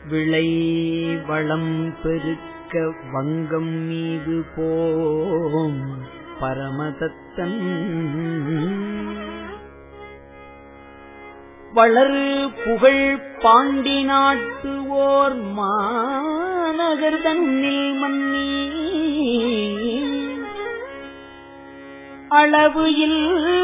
விளை வளம் பெருக்க வங்கம் மீது போம் பரமதத்தன் வளர் புகழ் பாண்டி நாட்டு ஓர் மாநகர் தன்னில் மன்னி அளவு இல்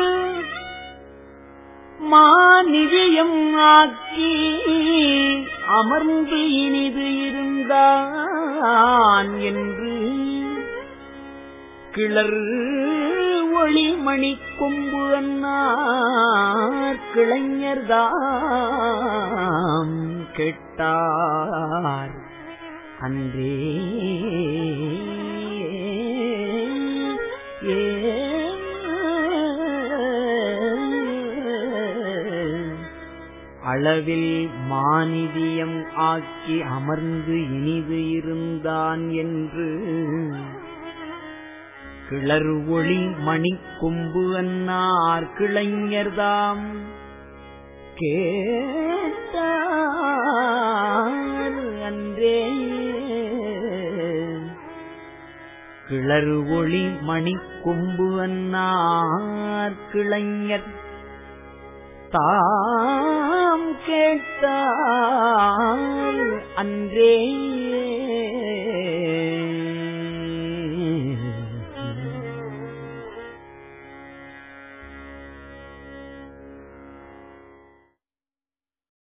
மாநிதியம் ஆக்கி அமர்ந்து இனிது இருந்தான் என்று கிளர் ஒளிமணி கொம்பு அன்னார் கிளைஞர்தாம் கேட்டார் அன்றே ஏ அளவில் மானிதியம் ஆக்கி அமர்ந்து இனிது இருந்தான் என்று கிளர் ஒளி மணிக்கொம்பு அன்னார் கிளைஞர்தாம் கேட்டார் அன்றே கிளர் ஒளி மணிக்கொம்பு அன்னார் கிளைஞர் தாம் கேட்டால் அன்றே